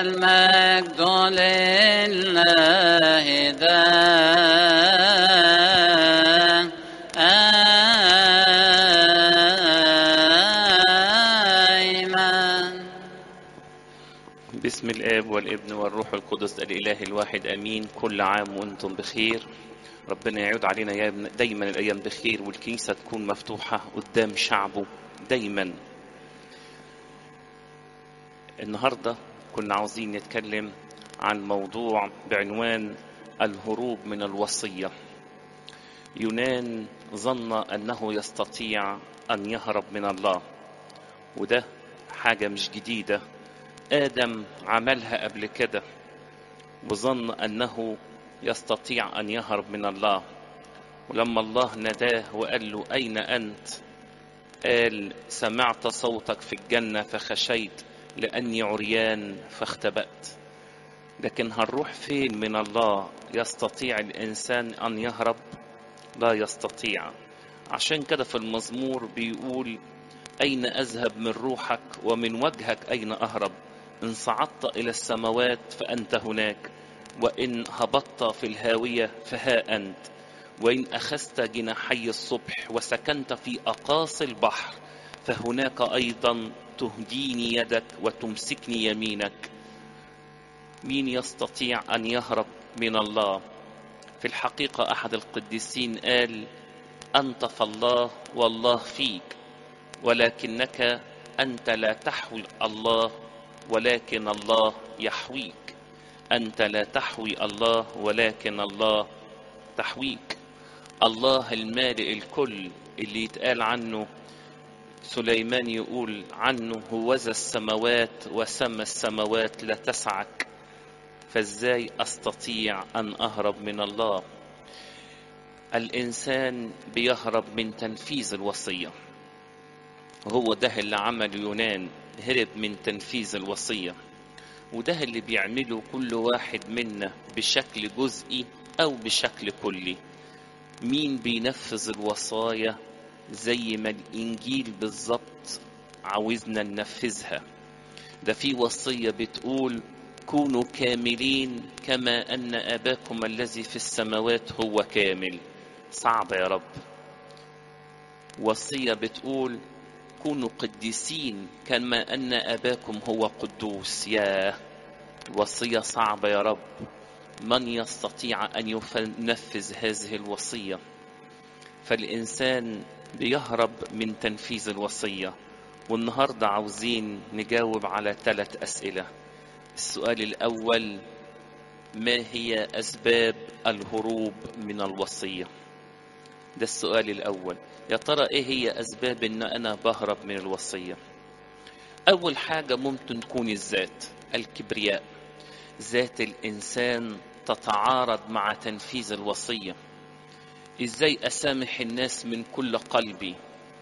المجد لله دائما باسم الآب والابن والروح القدس الإله الواحد أمين كل عام وأنتم بخير ربنا يعود علينا يا ابن- دايما الأيام بخير والكنيسة تكون مفتوحة قدام شعبه دايما النهاردة كنا عاوزين نتكلم عن موضوع بعنوان الهروب من الوصية يونان ظن أنه يستطيع أن يهرب من الله وده حاجة مش جديدة آدم عملها قبل كده وظن أنه يستطيع أن يهرب من الله ولما الله ناداه وقال له أين أنت قال سمعت صوتك في الجنة فخشيت لأني عريان فاختبأت لكن هنروح فين من الله يستطيع الإنسان أن يهرب لا يستطيع عشان كده في المزمور بيقول أين أذهب من روحك ومن وجهك أين أهرب إن صعدت إلى السماوات فأنت هناك وإن هبطت في الهاوية فها أنت وإن أخذت جناحي الصبح وسكنت في أقاصي البحر فهناك أيضا تهديني يدك وتمسكني يمينك مين يستطيع أن يهرب من الله في الحقيقة أحد القديسين قال أنت فالله والله فيك ولكنك أنت لا تحوي الله ولكن الله يحويك أنت لا تحوي الله ولكن الله تحويك الله المالئ الكل اللي يتقال عنه سليمان يقول عنه هوذا السماوات وسما السماوات لا تسعك فازاي استطيع ان اهرب من الله الانسان بيهرب من تنفيذ الوصيه وهو ده اللي عمل يونان هرب من تنفيذ الوصيه وده اللي بيعمله كل واحد منا بشكل جزئي او بشكل كلي مين بينفذ الوصايا زي ما الانجيل بالظبط عاوزنا ننفذها ده في وصيه بتقول كونوا كاملين كما ان اباكم الذي في السماوات هو كامل صعب يا رب وصيه بتقول كونوا قديسين كما ان اباكم هو قدوس يا وصيه صعبه يا رب من يستطيع ان ينفذ هذه الوصيه فالانسان بيهرب من تنفيذ الوصيه والنهارده عاوزين نجاوب على ثلاث اسئله السؤال الاول ما هي اسباب الهروب من الوصيه ده السؤال الاول يا ترى ايه هي اسباب ان انا بهرب من الوصيه اول حاجه ممكن تكون الذات الكبرياء ذات الانسان تتعارض مع تنفيذ الوصيه ازاي اسامح الناس من كل قلبي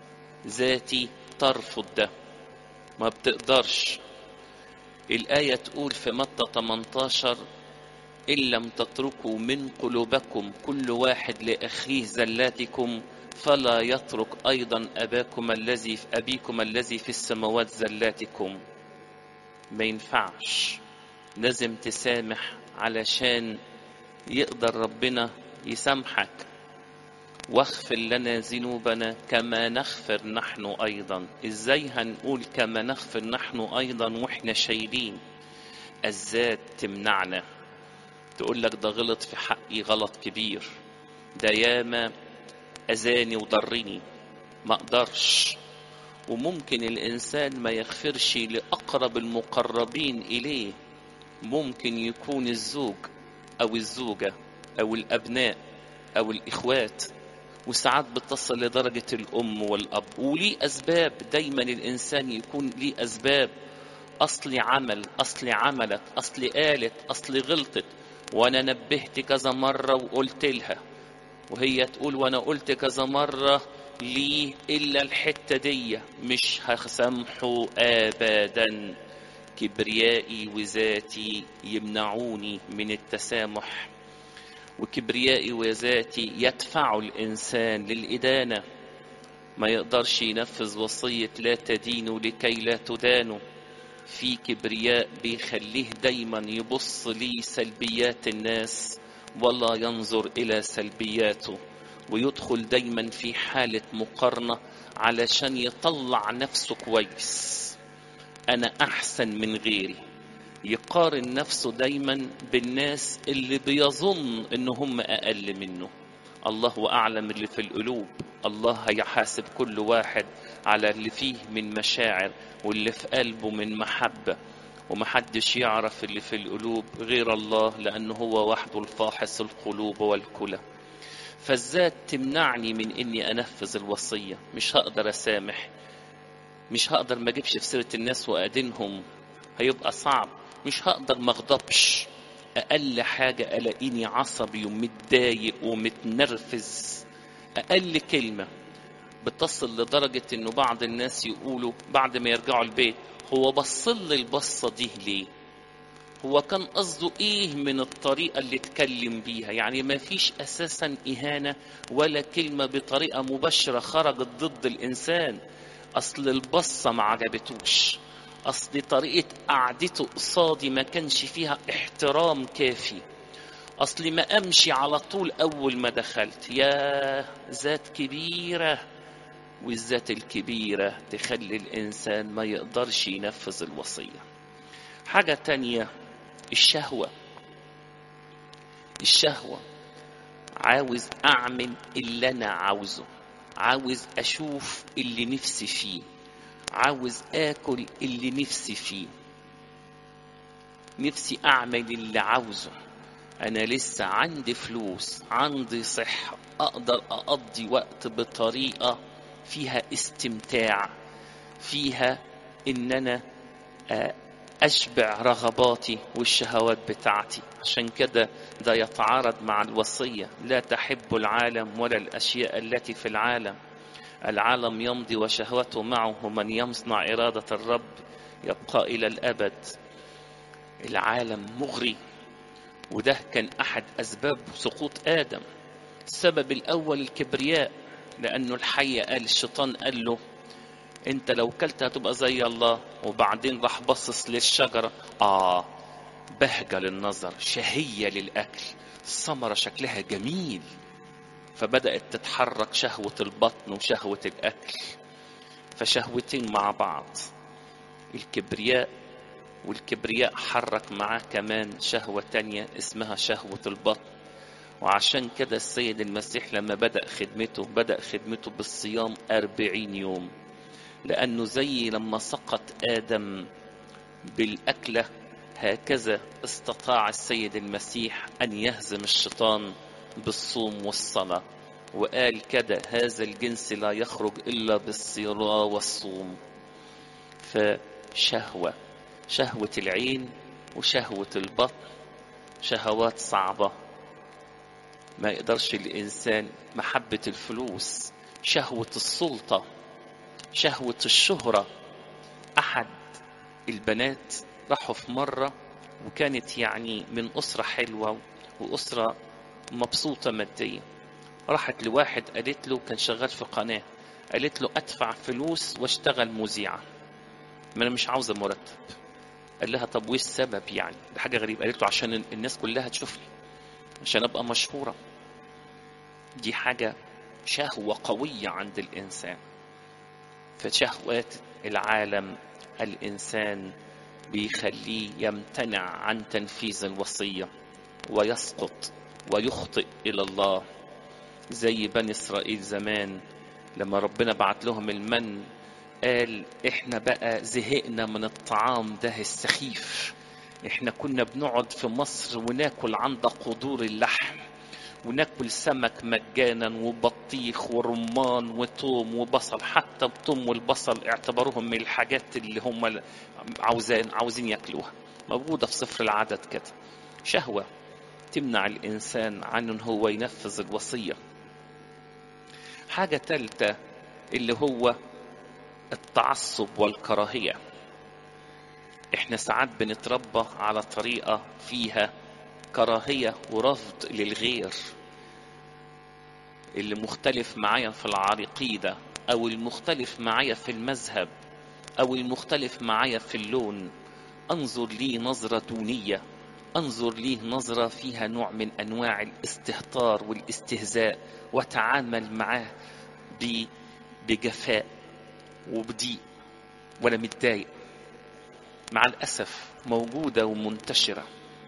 ذاتي ترفض ده ما بتقدرش الآية تقول في متى 18 إن لم تتركوا من قلوبكم كل واحد لأخيه زلاتكم فلا يترك أيضا أباكم الذي في أبيكم الذي في السماوات زلاتكم ما ينفعش لازم تسامح علشان يقدر ربنا يسامحك واغفر لنا ذنوبنا كما نغفر نحن ايضا ازاي هنقول كما نغفر نحن ايضا واحنا شايلين الذات تمنعنا تقول لك ده غلط في حقي غلط كبير ده ياما اذاني وضرني ما اقدرش وممكن الانسان ما يغفرش لاقرب المقربين اليه ممكن يكون الزوج او الزوجه او الابناء او الاخوات وساعات بتصل لدرجة الأم والأب وليه أسباب دايما الإنسان يكون ليه أسباب أصلي عمل أصلي عملت أصلي قالت أصلي غلطت وأنا نبهت كذا مرة وقلت لها وهي تقول وأنا قلت كذا مرة ليه إلا الحتة دي مش هسامحه أبدا كبريائي وذاتي يمنعوني من التسامح وكبريائي وذاتي يدفع الإنسان للإدانة ما يقدرش ينفذ وصية لا تدينوا لكي لا تدانوا في كبرياء بيخليه دايما يبص لسلبيات الناس ولا ينظر إلى سلبياته ويدخل دايما في حالة مقارنة علشان يطلع نفسه كويس أنا أحسن من غيري يقارن نفسه دايما بالناس اللي بيظن ان هم اقل منه الله اعلم اللي في القلوب الله هيحاسب كل واحد على اللي فيه من مشاعر واللي في قلبه من محبة ومحدش يعرف اللي في القلوب غير الله لأنه هو وحده الفاحص القلوب والكلى فالذات تمنعني من اني انفذ الوصية مش هقدر اسامح مش هقدر ما اجيبش في سيرة الناس وادينهم هيبقى صعب مش هقدر ما اغضبش اقل حاجة الاقيني عصبي ومتضايق ومتنرفز اقل كلمة بتصل لدرجة انه بعض الناس يقولوا بعد ما يرجعوا البيت هو بصل البصة دي ليه هو كان قصده ايه من الطريقة اللي اتكلم بيها يعني ما فيش اساسا اهانة ولا كلمة بطريقة مباشرة خرجت ضد الانسان اصل البصة ما عجبتوش اصل طريقة قعدته قصادي ما كانش فيها احترام كافي اصل ما امشي على طول اول ما دخلت يا ذات كبيرة والذات الكبيرة تخلي الانسان ما يقدرش ينفذ الوصية حاجة تانية الشهوة الشهوة عاوز اعمل اللي انا عاوزه عاوز اشوف اللي نفسي فيه عاوز اكل اللي نفسي فيه نفسي اعمل اللي عاوزه انا لسه عندي فلوس عندي صحة اقدر اقضي وقت بطريقة فيها استمتاع فيها ان انا اشبع رغباتي والشهوات بتاعتي عشان كده ده يتعارض مع الوصية لا تحب العالم ولا الاشياء التي في العالم العالم يمضي وشهوته معه من يصنع إرادة الرب يبقى إلى الأبد العالم مغري وده كان أحد أسباب سقوط آدم السبب الأول الكبرياء لأنه الحية قال الشيطان قال له أنت لو كلت هتبقى زي الله وبعدين راح بصص للشجرة آه بهجة للنظر شهية للأكل الثمرة شكلها جميل فبدأت تتحرك شهوة البطن وشهوة الأكل فشهوتين مع بعض الكبرياء والكبرياء حرك معاه كمان شهوة تانية اسمها شهوة البطن وعشان كده السيد المسيح لما بدأ خدمته بدأ خدمته بالصيام أربعين يوم لأنه زي لما سقط آدم بالأكلة هكذا استطاع السيد المسيح أن يهزم الشيطان بالصوم والصلاة وقال كده هذا الجنس لا يخرج إلا بالصلاة والصوم فشهوة شهوة العين وشهوة البطن شهوات صعبة ما يقدرش الإنسان محبة الفلوس شهوة السلطة شهوة الشهرة أحد البنات راحوا في مرة وكانت يعني من أسرة حلوة وأسرة مبسوطة ماديا راحت لواحد قالت له كان شغال في قناة قالت له أدفع فلوس واشتغل مذيعة ما أنا مش عاوزة مرتب قال لها طب وإيه السبب يعني ده حاجة غريبة قالت له عشان الناس كلها تشوفني عشان أبقى مشهورة دي حاجة شهوة قوية عند الإنسان فشهوات العالم الإنسان بيخليه يمتنع عن تنفيذ الوصية ويسقط ويخطئ إلى الله زي بني إسرائيل زمان لما ربنا بعت لهم المن قال إحنا بقى زهقنا من الطعام ده السخيف إحنا كنا بنقعد في مصر وناكل عند قدور اللحم وناكل سمك مجانا وبطيخ ورمان وتوم وبصل حتى التوم والبصل اعتبروهم من الحاجات اللي هم عاوزين عاوزين ياكلوها موجوده في سفر العدد كده شهوه تمنع الإنسان عن أن هو ينفذ الوصية حاجة ثالثة اللي هو التعصب والكراهية احنا ساعات بنتربى على طريقة فيها كراهية ورفض للغير اللي مختلف معايا في العقيدة أو المختلف معايا في المذهب أو المختلف معايا في اللون انظر ليه نظرة دونية انظر ليه نظرة فيها نوع من انواع الاستهتار والاستهزاء وتعامل معاه ب- بجفاء وبضيق وانا متضايق مع الاسف موجودة ومنتشرة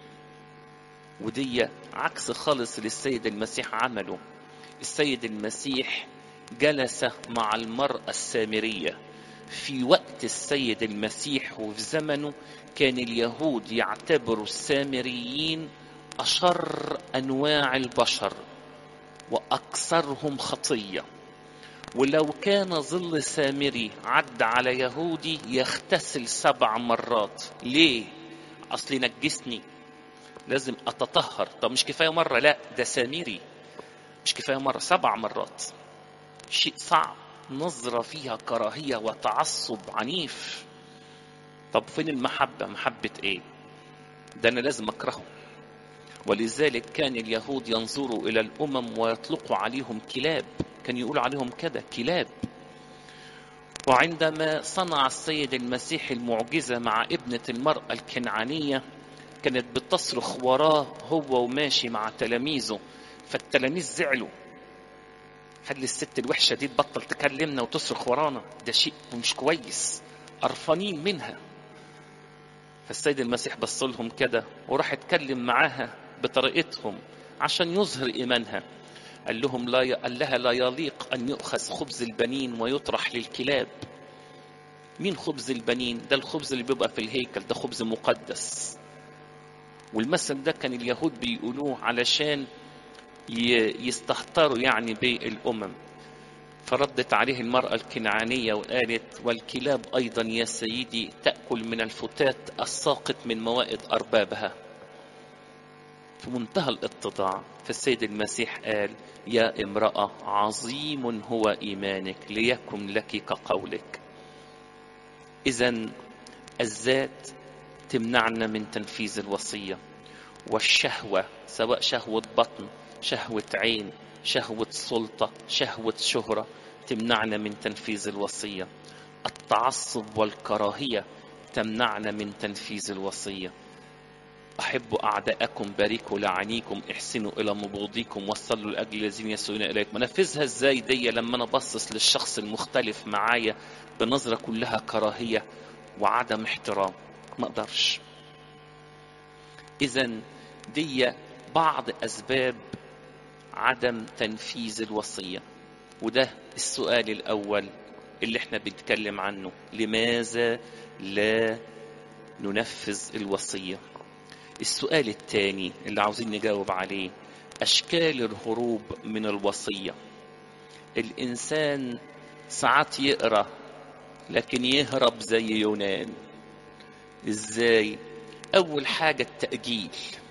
ودي عكس خالص للسيد المسيح عمله السيد المسيح جلس مع المرأة السامرية في وقت السيد المسيح وفي زمنه كان اليهود يعتبروا السامريين أشر أنواع البشر وأكثرهم خطية ولو كان ظل سامري عد على يهودي يغتسل سبع مرات ليه؟ أصلي نجسني لازم أتطهر طب مش كفاية مرة لا ده سامري مش كفاية مرة سبع مرات شيء صعب نظرة فيها كراهية وتعصب عنيف طب فين المحبة محبة ايه ده انا لازم اكرهه ولذلك كان اليهود ينظروا الى الامم ويطلقوا عليهم كلاب كان يقول عليهم كده كلاب وعندما صنع السيد المسيح المعجزة مع ابنة المرأة الكنعانية كانت بتصرخ وراه هو وماشي مع تلاميذه فالتلاميذ زعلوا خلي الست الوحشة دي تبطل تكلمنا وتصرخ ورانا ده شيء مش كويس قرفانين منها فالسيد المسيح بص لهم كده وراح اتكلم معاها بطريقتهم عشان يظهر ايمانها قال لهم لا ي... قال لها لا يليق ان يؤخذ خبز البنين ويطرح للكلاب مين خبز البنين ده الخبز اللي بيبقى في الهيكل ده خبز مقدس والمثل ده كان اليهود بيقولوه علشان ي... يستهتروا يعني بالامم فردت عليه المرأة الكنعانية وقالت والكلاب أيضا يا سيدي تأكل من الفتات الساقط من موائد أربابها في منتهى الاتضاع فالسيد المسيح قال يا امرأة عظيم هو إيمانك ليكن لك كقولك إذا الذات تمنعنا من تنفيذ الوصية والشهوة سواء شهوة بطن شهوة عين شهوة سلطة شهوة شهرة تمنعنا من تنفيذ الوصية التعصب والكراهية تمنعنا من تنفيذ الوصية أحبوا أعداءكم باركوا لعنيكم احسنوا إلى مبغضيكم وصلوا لأجل الذين يسوون إليكم أنفذها إزاي دي لما أنا بصص للشخص المختلف معايا بنظرة كلها كراهية وعدم احترام ما أقدرش إذا دي بعض أسباب عدم تنفيذ الوصية وده السؤال الأول اللي احنا بنتكلم عنه لماذا لا ننفذ الوصية السؤال الثاني اللي عاوزين نجاوب عليه أشكال الهروب من الوصية الإنسان ساعات يقرأ لكن يهرب زي يونان إزاي أول حاجة التأجيل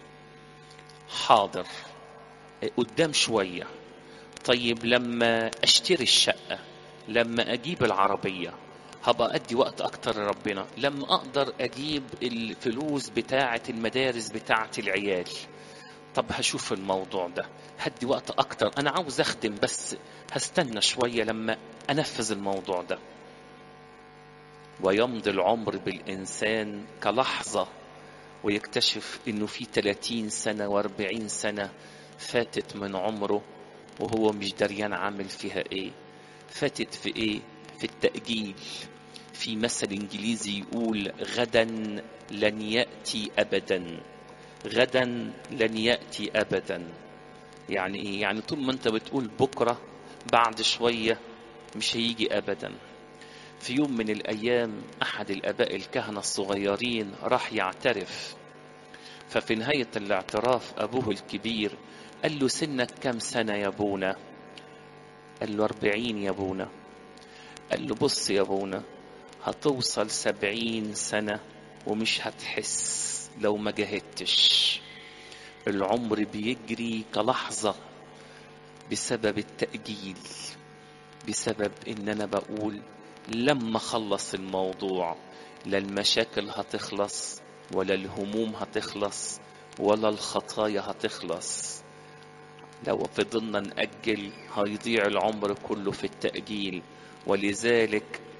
حاضر قدام شوية طيب لما اشتري الشقة لما اجيب العربية هبقى ادي وقت اكتر لربنا لما اقدر اجيب الفلوس بتاعة المدارس بتاعة العيال طب هشوف الموضوع ده هدي وقت اكتر انا عاوز اخدم بس هستنى شوية لما انفذ الموضوع ده ويمضي العمر بالانسان كلحظة ويكتشف انه في 30 سنة و40 سنة فاتت من عمره وهو مش دريان عامل فيها ايه فاتت في ايه في التأجيل في مثل انجليزي يقول غدا لن يأتي ابدا غدا لن يأتي ابدا يعني ايه يعني طول ما انت بتقول بكرة بعد شوية مش هيجي ابدا في يوم من الايام احد الاباء الكهنة الصغيرين راح يعترف ففي نهاية الاعتراف ابوه الكبير قال له سنك كم سنة يا ابونا قال له أربعين يا ابونا قال له بص يا ابونا هتوصل سبعين سنة ومش هتحس لو ما جاهدتش العمر بيجري كلحظة بسبب التأجيل بسبب ان انا بقول لما اخلص الموضوع لا المشاكل هتخلص ولا الهموم هتخلص ولا الخطايا هتخلص لو فضلنا نأجل هيضيع العمر كله في التأجيل ولذلك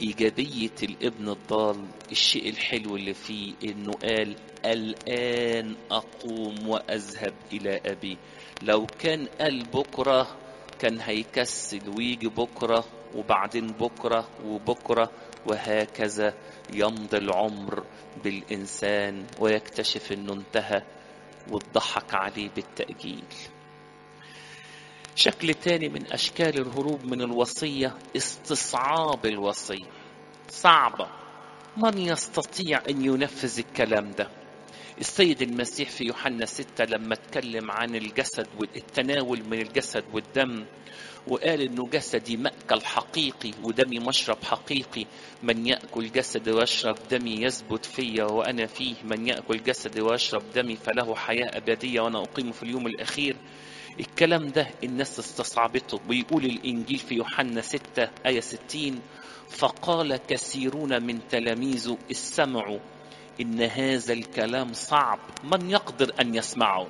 إيجابية الابن الضال الشيء الحلو اللي فيه إنه قال الآن أقوم وأذهب إلى أبي لو كان قال بكرة كان هيكسل ويجي بكرة وبعدين بكرة وبكرة وهكذا يمضي العمر بالإنسان ويكتشف إنه انتهى واتضحك عليه بالتأجيل شكل تاني من أشكال الهروب من الوصية استصعاب الوصية صعبة من يستطيع أن ينفذ الكلام ده السيد المسيح في يوحنا ستة لما اتكلم عن الجسد والتناول من الجسد والدم وقال انه جسدي مأكل حقيقي ودمي مشرب حقيقي من يأكل جسدي ويشرب دمي يثبت فيا وأنا فيه من يأكل جسدي ويشرب دمي فله حياة أبدية وأنا أقيمه في اليوم الأخير الكلام ده الناس استصعبته ويقول الإنجيل في يوحنا 6 آية 60 فقال كثيرون من تلاميذه استمعوا إن هذا الكلام صعب من يقدر أن يسمعه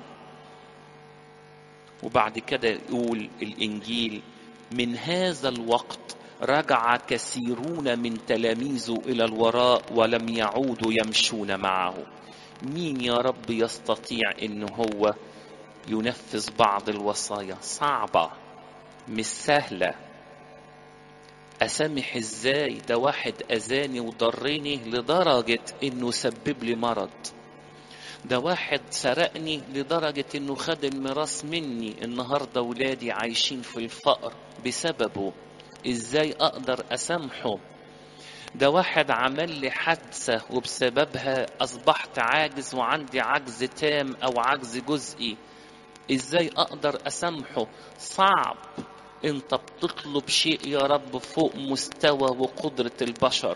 وبعد كده يقول الإنجيل من هذا الوقت رجع كثيرون من تلاميذه إلى الوراء ولم يعودوا يمشون معه مين يا رب يستطيع إن هو ينفذ بعض الوصايا صعبة مش سهلة أسامح إزاي ده واحد أذاني وضرني لدرجة إنه سبب لي مرض ده واحد سرقني لدرجة إنه خد الميراث مني النهاردة ولادي عايشين في الفقر بسببه إزاي أقدر أسامحه ده واحد عمل لي حادثة وبسببها أصبحت عاجز وعندي عجز تام أو عجز جزئي ازاي اقدر اسامحه صعب انت بتطلب شيء يا رب فوق مستوى وقدرة البشر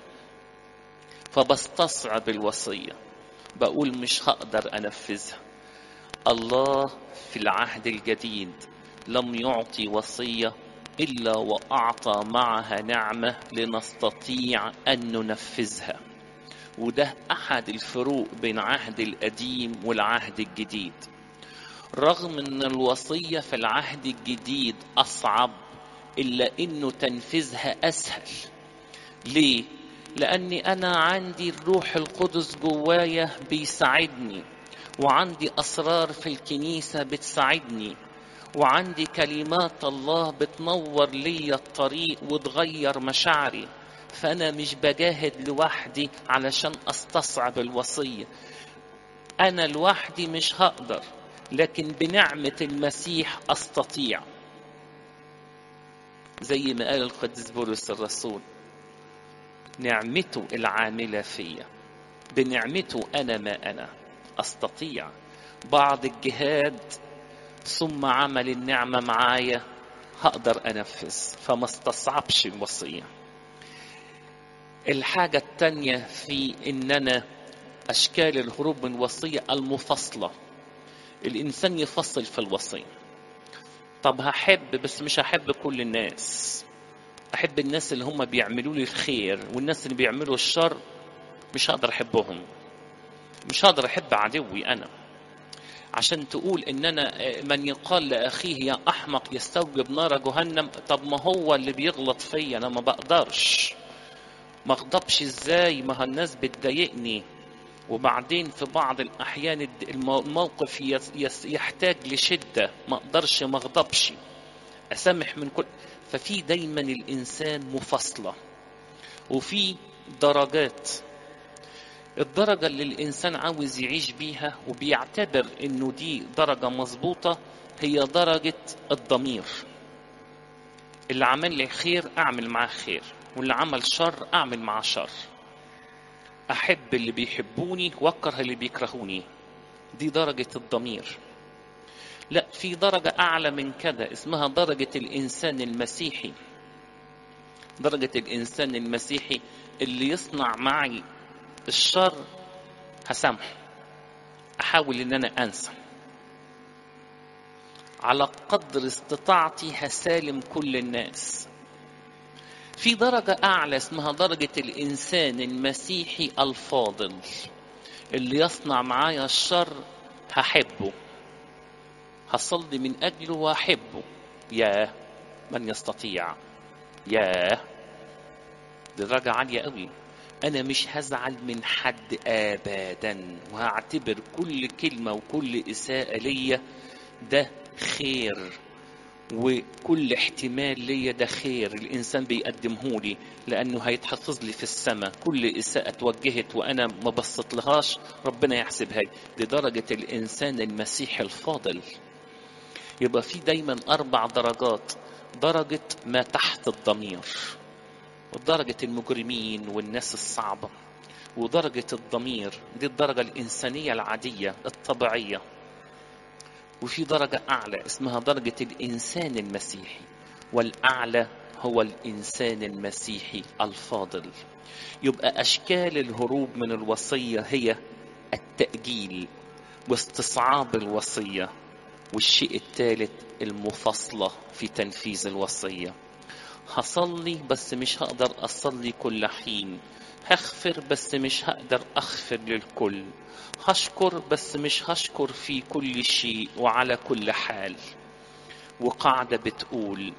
فبستصعب الوصية بقول مش هقدر انفذها الله في العهد الجديد لم يعطي وصية إلا وأعطى معها نعمة لنستطيع أن ننفذها وده أحد الفروق بين عهد القديم والعهد الجديد رغم ان الوصيه في العهد الجديد اصعب الا انه تنفيذها اسهل ليه لاني انا عندي الروح القدس جوايا بيساعدني وعندي اسرار في الكنيسه بتساعدني وعندي كلمات الله بتنور لي الطريق وتغير مشاعري فانا مش بجاهد لوحدي علشان استصعب الوصيه انا لوحدي مش هقدر لكن بنعمة المسيح أستطيع زي ما قال القديس بولس الرسول نعمته العاملة فيا بنعمته أنا ما أنا أستطيع بعض الجهاد ثم عمل النعمة معايا هقدر أنفذ فما استصعبش الوصية الحاجة التانية في إن أنا أشكال الهروب من الوصية المفصلة الإنسان يفصل في الوصية طب هحب بس مش هحب كل الناس أحب الناس اللي هم بيعملوا لي الخير والناس اللي بيعملوا الشر مش هقدر أحبهم مش هقدر أحب عدوي أنا عشان تقول ان انا من يقال لاخيه يا احمق يستوجب نار جهنم طب ما هو اللي بيغلط فيا انا ما بقدرش ما اغضبش ازاي ما الناس بتضايقني وبعدين في بعض الأحيان الموقف يحتاج لشدة ما أقدرش ما أغضبش أسامح من كل ففي دايما الإنسان مفصلة وفي درجات الدرجة اللي الإنسان عاوز يعيش بيها وبيعتبر إنه دي درجة مظبوطة هي درجة الضمير اللي عمل لي خير أعمل معاه خير واللي عمل شر أعمل معاه شر أحب اللي بيحبوني وأكره اللي بيكرهوني دي درجة الضمير لا في درجة أعلى من كده اسمها درجة الإنسان المسيحي درجة الإنسان المسيحي اللي يصنع معي الشر هسامحه أحاول إن أنا أنسى على قدر استطاعتي هسالم كل الناس في درجة أعلى اسمها درجة الإنسان المسيحي الفاضل اللي يصنع معايا الشر هحبه هصلي من أجله وأحبه يا من يستطيع يا دي درجة عالية قوي أنا مش هزعل من حد أبدا وهعتبر كل كلمة وكل إساءة ليا ده خير وكل احتمال ليا ده خير الإنسان بيقدمه لي لأنه هيتحفظ لي في السماء كل إساءة توجهت وأنا ما بصت لهاش ربنا يحسبها لي دي درجة الإنسان المسيحي الفاضل يبقى في دايما أربع درجات درجة ما تحت الضمير ودرجة المجرمين والناس الصعبة ودرجة الضمير دي الدرجة الإنسانية العادية الطبيعية وفي درجة أعلى اسمها درجة الإنسان المسيحي والأعلى هو الإنسان المسيحي الفاضل يبقى أشكال الهروب من الوصية هي التأجيل واستصعاب الوصية والشيء الثالث المفاصلة في تنفيذ الوصية هصلي بس مش هقدر أصلي كل حين هغفر بس مش هقدر أغفر للكل هشكر بس مش هشكر في كل شيء وعلى كل حال وقاعدة بتقول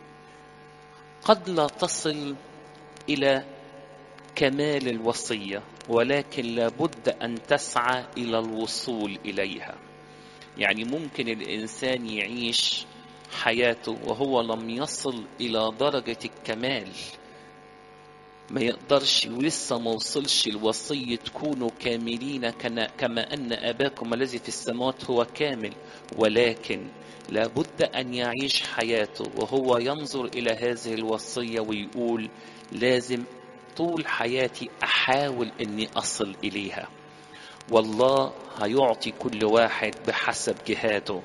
قد لا تصل إلى كمال الوصية ولكن لابد أن تسعى إلى الوصول إليها يعني ممكن الإنسان يعيش حياته وهو لم يصل إلى درجة الكمال ما يقدرش ولسه ما وصلش الوصية تكونوا كاملين كما أن أباكم الذي في السماوات هو كامل ولكن لابد أن يعيش حياته وهو ينظر إلى هذه الوصية ويقول لازم طول حياتي أحاول أني أصل إليها والله هيعطي كل واحد بحسب جهاده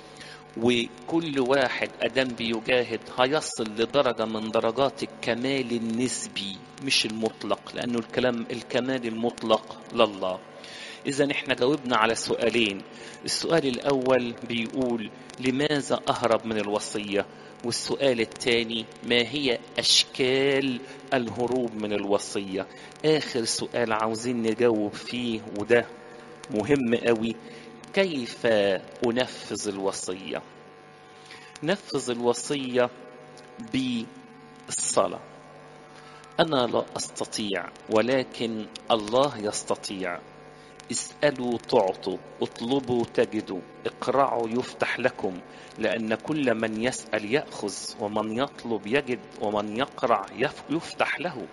وكل واحد أدم بيجاهد هيصل لدرجة من درجات الكمال النسبي مش المطلق لأنه الكلام الكمال المطلق لله إذا إحنا جاوبنا على سؤالين السؤال الأول بيقول لماذا أهرب من الوصية والسؤال الثاني ما هي أشكال الهروب من الوصية آخر سؤال عاوزين نجاوب فيه وده مهم قوي كيف أنفذ الوصية نفذ الوصية بالصلاة أنا لا أستطيع ولكن الله يستطيع اسألوا تعطوا اطلبوا تجدوا اقرعوا يفتح لكم لأن كل من يسأل يأخذ ومن يطلب يجد ومن يقرع يفتح له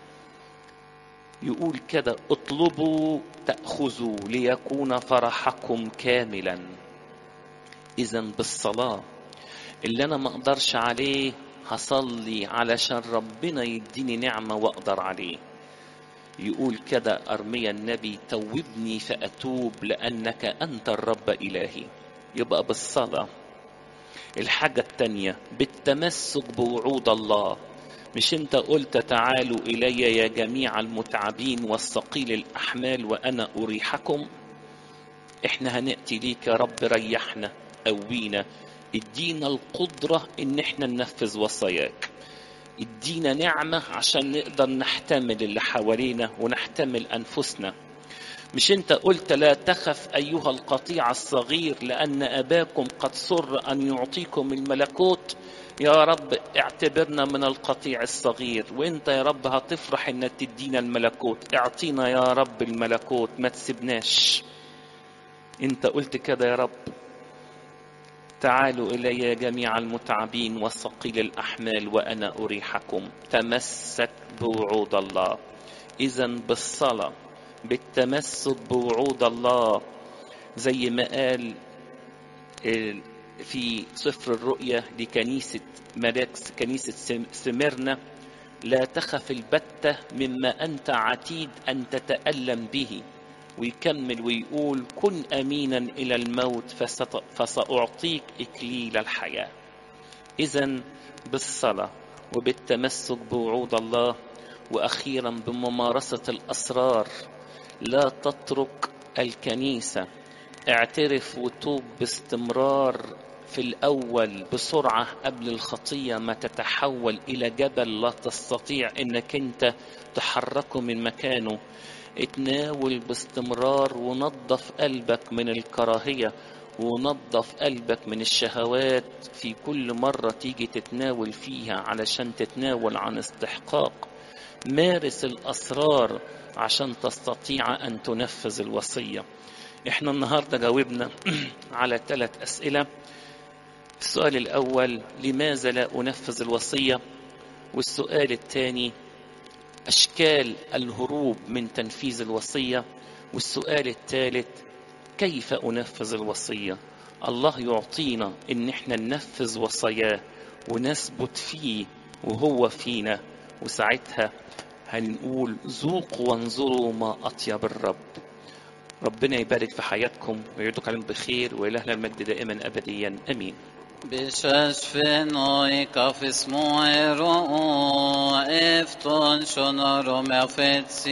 يقول كده اطلبوا تأخذوا ليكون فرحكم كاملا إذا بالصلاة اللي أنا ما أقدرش عليه هصلي علشان ربنا يديني نعمة وأقدر عليه يقول كده أرميا النبي توبني فأتوب لأنك أنت الرب إلهي يبقى بالصلاة الحاجة التانية بالتمسك بوعود الله مش انت قلت تعالوا الي يا جميع المتعبين والثقيل الاحمال وانا اريحكم احنا هناتي ليك يا رب ريحنا قوينا ادينا القدرة ان احنا ننفذ وصاياك ادينا نعمة عشان نقدر نحتمل اللي حوالينا ونحتمل انفسنا مش انت قلت لا تخف ايها القطيع الصغير لان اباكم قد سر ان يعطيكم الملكوت يا رب اعتبرنا من القطيع الصغير وانت يا رب هتفرح انك تدينا الملكوت اعطينا يا رب الملكوت ما تسيبناش انت قلت كده يا رب تعالوا الي يا جميع المتعبين والثقيل الاحمال وانا اريحكم تمسك بوعود الله اذا بالصلاه بالتمسك بوعود الله زي ما قال في سفر الرؤيا لكنيسة ملاكس كنيسة سمرنا لا تخف البتة مما أنت عتيد أن تتألم به ويكمل ويقول كن أمينا إلى الموت فسأعطيك إكليل الحياة إذا بالصلاة وبالتمسك بوعود الله وأخيرا بممارسة الأسرار لا تترك الكنيسة اعترف وتوب باستمرار في الأول بسرعة قبل الخطية ما تتحول إلى جبل لا تستطيع إنك أنت تحركه من مكانه اتناول باستمرار ونظف قلبك من الكراهية ونظف قلبك من الشهوات في كل مرة تيجي تتناول فيها علشان تتناول عن استحقاق مارس الأسرار عشان تستطيع أن تنفذ الوصية احنا النهاردة جاوبنا على ثلاث أسئلة السؤال الأول لماذا لا أنفذ الوصية والسؤال الثاني أشكال الهروب من تنفيذ الوصية والسؤال الثالث كيف أنفذ الوصية الله يعطينا إن احنا ننفذ وصاياه ونثبت فيه وهو فينا وساعتها هنقول ذوقوا وانظروا ما أطيب الرب ربنا يبارك في حياتكم ويعيدك عليهم بخير وإلهنا المجد دائما أبديا أمين Bishashvenoi kafis moero efton shonarom efetsi